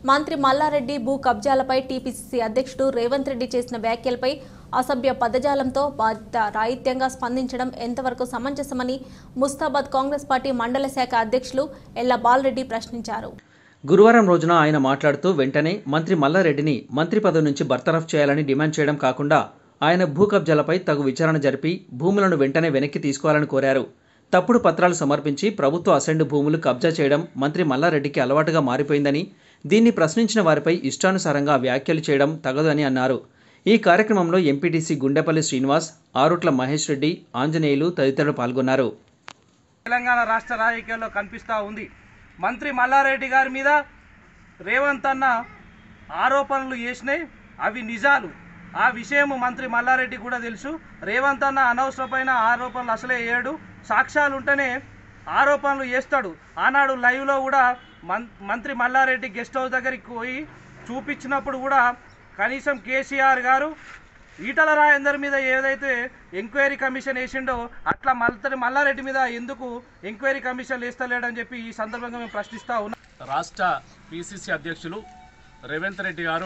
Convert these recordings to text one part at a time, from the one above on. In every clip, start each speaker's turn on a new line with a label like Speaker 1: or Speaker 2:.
Speaker 1: మంత్రి మల్లారెడ్డి భూ కబ్జాలపై టీపీసీసీ అధ్యక్షుడు రేవంత్ రెడ్డి చేసిన వ్యాఖ్యలపై అసభ్య పదజాలంతో బాధ్యత రాహిత్యంగా స్పందించడం ఎంతవరకు సమంజసమని ముస్తాబాద్ కాంగ్రెస్ పార్టీ మండల శాఖ అధ్యక్షులు ఎల్ల బాలరెడ్డి ప్రశ్నించారు
Speaker 2: గురువారం రోజున ఆయన మాట్లాడుతూ వెంటనే మంత్రి మల్లారెడ్డిని మంత్రి పదవి నుంచి బర్తరఫ్ చేయాలని డిమాండ్ చేయడం కాకుండా ఆయన భూ కబ్జాలపై తగు విచారణ జరిపి భూములను వెంటనే వెనక్కి తీసుకోవాలని కోరారు తప్పుడు పత్రాలు సమర్పించి ప్రభుత్వ అసెండు భూములు కబ్జా చేయడం మంత్రి మల్లారెడ్డికి అలవాటుగా మారిపోయిందని దీన్ని ప్రశ్నించిన వారిపై ఇష్టానుసారంగా వ్యాఖ్యలు చేయడం తగదని అన్నారు ఈ కార్యక్రమంలో ఎంపీటీసీ గుండెపల్లి శ్రీనివాస్ ఆరుట్ల మహేష్ రెడ్డి ఆంజనేయులు తదితరులు పాల్గొన్నారు
Speaker 3: తెలంగాణ రాష్ట్ర రాజకీయాల్లో కనిపిస్తూ ఉంది మంత్రి మల్లారెడ్డి గారి మీద రేవంత్ అన్న ఆరోపణలు చేసినాయి అవి నిజాలు ఆ విషయం మంత్రి మల్లారెడ్డి కూడా తెలుసు రేవంత్ అన్న అనవసరమైన ఆరోపణలు అసలే వేయడు సాక్ష్యాలు ఉంటేనే ఆరోపణలు చేస్తాడు ఆనాడు లైవ్లో కూడా మం మంత్రి మల్లారెడ్డి గెస్ట్ హౌస్ దగ్గరికి పోయి చూపించినప్పుడు కూడా కనీసం కేసీఆర్ గారు ఈటల రాజేందర్ మీద ఏదైతే ఎంక్వైరీ కమిషన్ వేసిండో అట్లా మల్తరి మల్లారెడ్డి మీద ఎందుకు ఎంక్వైరీ కమిషన్ వేస్తలేడని చెప్పి ఈ సందర్భంగా మేము ప్రశ్నిస్తా ఉన్నాం
Speaker 4: రాష్ట్ర పిసిసి అధ్యక్షులు రేవంత్ రెడ్డి గారు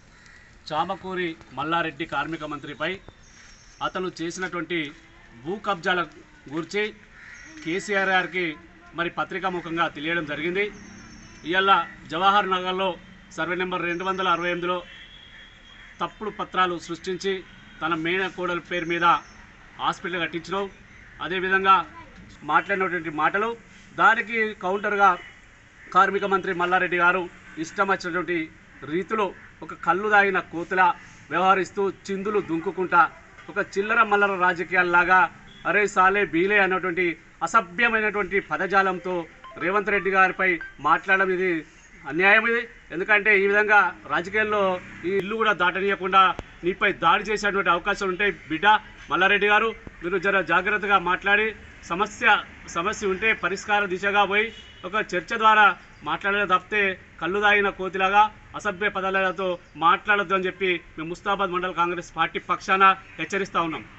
Speaker 4: చామకూరి మల్లారెడ్డి కార్మిక మంత్రిపై అతను చేసినటువంటి భూ కబ్జాల గురించి కేసీఆర్ గారికి మరి పత్రికాముఖంగా తెలియడం జరిగింది ఇవాళ జవహర్ నగర్లో సర్వే నెంబర్ రెండు వందల అరవై ఎనిమిదిలో తప్పుడు పత్రాలు సృష్టించి తన మేనకోడల పేరు మీద హాస్పిటల్ కట్టించడం అదేవిధంగా మాట్లాడినటువంటి మాటలు దానికి కౌంటర్గా కార్మిక మంత్రి మల్లారెడ్డి గారు ఇష్టం వచ్చినటువంటి రీతిలో ఒక కళ్ళు దాగిన కోతులా వ్యవహరిస్తూ చిందులు దుంకుకుంటా ఒక చిల్లర మల్లర రాజకీయాల్లాగా అరే సాలే బీలే అన్నటువంటి అసభ్యమైనటువంటి పదజాలంతో రేవంత్ రెడ్డి గారిపై మాట్లాడడం ఇది అన్యాయం ఇది ఎందుకంటే ఈ విధంగా రాజకీయాల్లో ఈ ఇల్లు కూడా దాటనీయకుండా నీపై దాడి చేసేటువంటి అవకాశాలు ఉంటాయి బిడ్డ మల్లారెడ్డి గారు మీరు జర జాగ్రత్తగా మాట్లాడి సమస్య సమస్య ఉంటే పరిష్కార దిశగా పోయి ఒక చర్చ ద్వారా మాట్లాడే తప్పితే కళ్ళు దాగిన కోతిలాగా అసభ్య పదాలతో మాట్లాడొద్దు అని చెప్పి మేము ముస్తాబాద్ మండల కాంగ్రెస్ పార్టీ పక్షాన హెచ్చరిస్తా ఉన్నాం